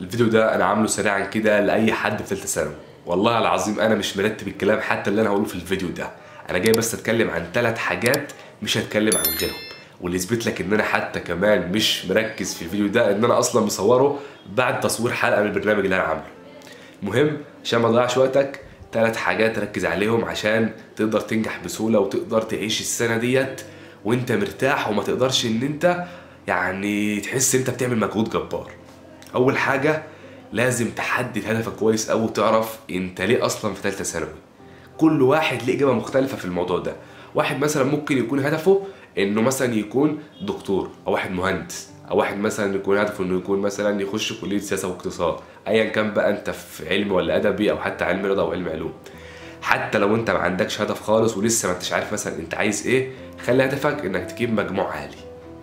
الفيديو ده انا عامله سريعا كده لاي حد في ثالثه ثانوي والله العظيم انا مش مرتب الكلام حتى اللي انا هقوله في الفيديو ده انا جاي بس اتكلم عن ثلاث حاجات مش هتكلم عن غيرهم واللي يثبت لك ان انا حتى كمان مش مركز في الفيديو ده ان انا اصلا مصوره بعد تصوير حلقه من البرنامج اللي انا عامله المهم عشان ما اضيعش وقتك ثلاث حاجات ركز عليهم عشان تقدر تنجح بسهوله وتقدر تعيش السنه ديت وانت مرتاح وما تقدرش ان انت يعني تحس انت بتعمل مجهود جبار اول حاجه لازم تحدد هدفك كويس قوي وتعرف انت ليه اصلا في ثالثه ثانوي كل واحد ليه اجابه مختلفه في الموضوع ده واحد مثلا ممكن يكون هدفه انه مثلا يكون دكتور او واحد مهندس او واحد مثلا يكون هدفه انه يكون مثلا يخش كليه سياسه واقتصاد ايا كان بقى انت في علم ولا ادبي او حتى علم رياضه او علم علوم حتى لو انت ما عندكش هدف خالص ولسه ما انتش عارف مثلا انت عايز ايه خلي هدفك انك تجيب مجموع عالي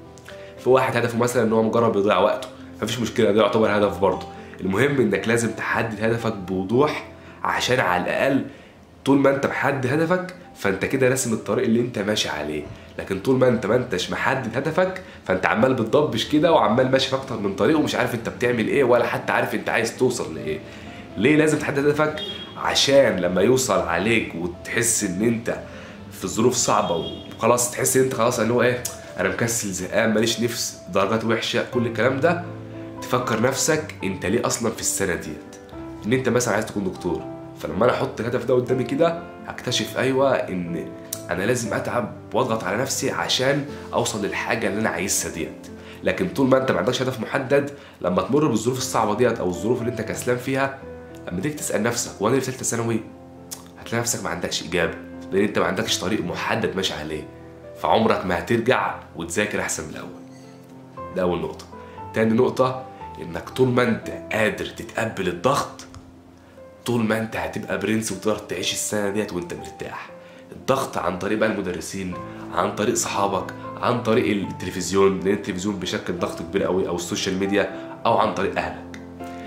في واحد هدفه مثلا ان هو مجرد بيضيع وقته مفيش مشكله ده يعتبر هدف برضه المهم انك لازم تحدد هدفك بوضوح عشان على الاقل طول ما انت محدد هدفك فانت كده راسم الطريق اللي انت ماشي عليه لكن طول ما انت ما انتش محدد هدفك فانت عمال بتضبش كده وعمال ماشي في اكتر من طريق ومش عارف انت بتعمل ايه ولا حتى عارف انت عايز توصل لايه ليه لازم تحدد هدفك عشان لما يوصل عليك وتحس ان انت في ظروف صعبه وخلاص تحس ان انت خلاص اللي هو ايه انا مكسل زهقان ماليش نفس درجات وحشه كل الكلام ده تفكر نفسك انت ليه اصلا في السنه ديت ان انت مثلا عايز تكون دكتور فلما انا احط الهدف ده قدامي كده هكتشف ايوه ان انا لازم اتعب واضغط على نفسي عشان اوصل للحاجه اللي انا عايزها ديت لكن طول ما انت ما عندكش هدف محدد لما تمر بالظروف الصعبه ديت او الظروف اللي انت كسلان فيها لما تيجي تسال نفسك وانا في ثالثه ثانوي هتلاقي نفسك ما عندكش اجابه لان انت ما عندكش طريق محدد ماشي عليه فعمرك ما هترجع وتذاكر احسن من الاول ده اول نقطه تاني نقطه انك طول ما انت قادر تتقبل الضغط طول ما انت هتبقى برنس وتقدر تعيش السنه ديت وانت مرتاح الضغط عن طريق بقى المدرسين عن طريق صحابك عن طريق التلفزيون لان التلفزيون بيشكل ضغط كبير قوي او السوشيال ميديا او عن طريق اهلك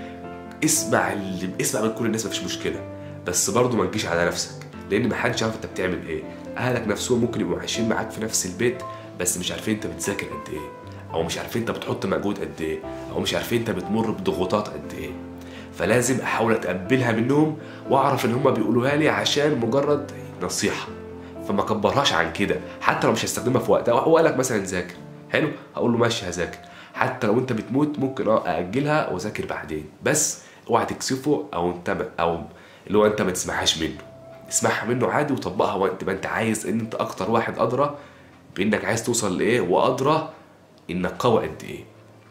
اسمع اللي اسمع من كل الناس مفيش مشكله بس برضه ما تجيش على نفسك لان ما حدش عارف انت بتعمل ايه اهلك نفسهم ممكن يبقوا عايشين معاك في نفس البيت بس مش عارفين انت بتذاكر قد ايه او مش عارفين انت بتحط مجهود قد ايه او مش عارفين انت بتمر بضغوطات قد ايه فلازم احاول اتقبلها منهم واعرف ان هم بيقولوها لي عشان مجرد نصيحه فما كبرهاش عن كده حتى لو مش هستخدمها في وقتها هو قال لك مثلا ذاكر حلو هقول له ماشي هذاكر حتى لو انت بتموت ممكن اه ااجلها واذاكر بعدين بس اوعى تكسفه او انت او اللي هو انت ما تسمعهاش منه اسمعها منه عادي وطبقها وقت ما انت عايز ان انت اكتر واحد ادرى بانك عايز توصل لايه وادرى انك قوي قد ايه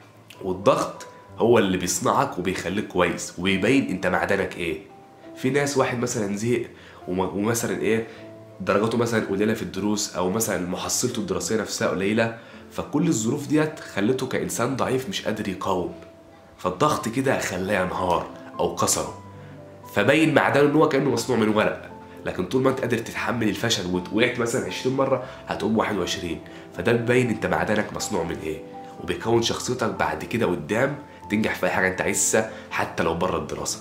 والضغط هو اللي بيصنعك وبيخليك كويس وبيبين انت معدنك ايه في ناس واحد مثلا زهق ومثلا ايه درجاته مثلا قليله في الدروس او مثلا محصلته الدراسيه نفسها قليله فكل الظروف ديت خلته كانسان ضعيف مش قادر يقاوم فالضغط كده خلاه ينهار او كسره فبين معدنه ان هو كانه مصنوع من ورق لكن طول ما انت قادر تتحمل الفشل ووقعت مثلا 20 مره هتقوم 21 فده بيبين انت معدنك مصنوع من ايه وبيكون شخصيتك بعد كده قدام تنجح في اي حاجه انت عايزها حتى لو بره الدراسه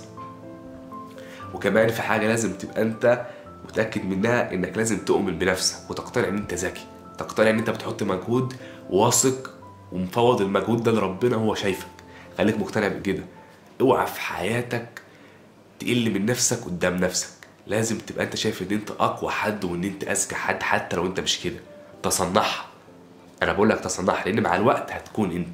وكمان في حاجه لازم تبقى انت متاكد منها انك لازم تؤمن بنفسك وتقتنع ان انت ذكي تقتنع ان انت بتحط مجهود واثق ومفوض المجهود ده لربنا هو شايفك خليك مقتنع بكده اوعى في حياتك تقل من نفسك قدام نفسك لازم تبقى انت شايف ان انت اقوى حد وان انت اذكى حد حتى لو انت مش كده تصنعها انا بقول لك تصنعها لان مع الوقت هتكون انت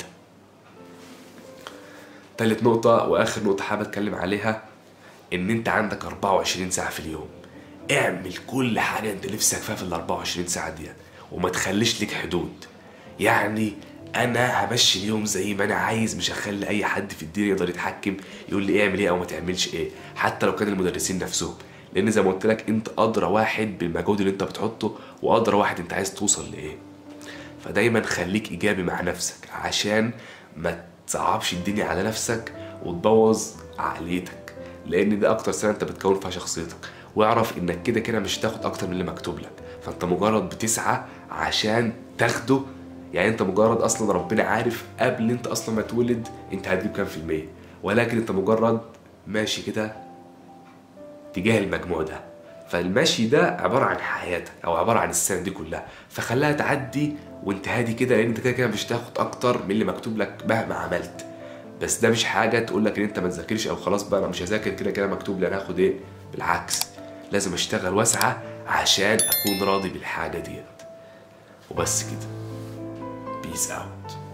تالت نقطة واخر نقطة حابب اتكلم عليها ان انت عندك 24 ساعة في اليوم اعمل كل حاجة انت نفسك فيها في ال 24 ساعة دي وما تخليش لك حدود يعني انا همشي اليوم زي ما انا عايز مش هخلي اي حد في الدنيا يقدر يتحكم يقول لي اعمل ايه او ما تعملش ايه حتى لو كان المدرسين نفسهم لان زي ما قلت لك انت ادرى واحد بالمجهود اللي انت بتحطه وادرى واحد انت عايز توصل لايه فدايما خليك ايجابي مع نفسك عشان ما تصعبش الدنيا على نفسك وتبوظ عقليتك لان ده اكتر سنه انت بتكون فيها شخصيتك واعرف انك كده كده مش هتاخد اكتر من اللي مكتوب لك فانت مجرد بتسعى عشان تاخده يعني انت مجرد اصلا ربنا عارف قبل انت اصلا ما تولد انت هتجيب كام في المية ولكن انت مجرد ماشي كده تجاه المجموع ده فالمشي ده عبارة عن حياتك او عبارة عن السنة دي كلها فخليها تعدي وانت هادي كده لان انت كده كده مش هتاخد اكتر من اللي مكتوب لك مهما عملت بس ده مش حاجه تقول لك ان انت ما تذاكرش او خلاص بقى انا مش هذاكر كده كده مكتوب لي انا هاخد ايه بالعكس لازم اشتغل واسعى عشان اكون راضي بالحاجه ديت وبس كده بيس اوت